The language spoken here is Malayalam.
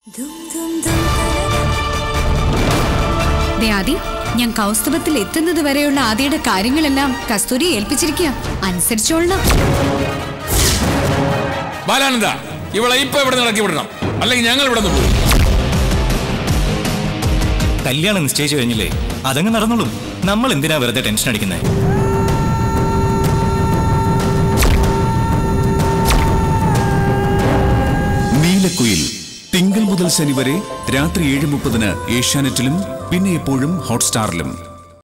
ദേ ആദി ഞാൻ കൗസ്തുഭത്തിൽ എത്തുന്നത് വരെയുള്ള ആദിയുടെ കാര്യങ്ങളെല്ലാം കസ്തൂരി ഏൽപ്പിച്ചിരിക്കുക അനുസരിച്ചോളണം ബാലാനന്ദ ഇവളെ ഇപ്പൊ ഇവിടെ ഇറക്കി വിടണം അല്ലെങ്കിൽ ഞങ്ങൾ ഇവിടെ നിന്ന് പോകും കല്യാണം നിശ്ചയിച്ചു കഴിഞ്ഞില്ലേ അതങ്ങ് നടന്നോളും നമ്മൾ എന്തിനാ വെറുതെ ടെൻഷൻ അടിക്കുന്നത് നീലക്കുയിൽ തിങ്കൾ മുതൽ ശനി വരെ രാത്രി ഏഴ് മുപ്പതിന് ഏഷ്യാനെറ്റിലും പിന്നെ എപ്പോഴും ഹോട്ട്സ്റ്റാറിലും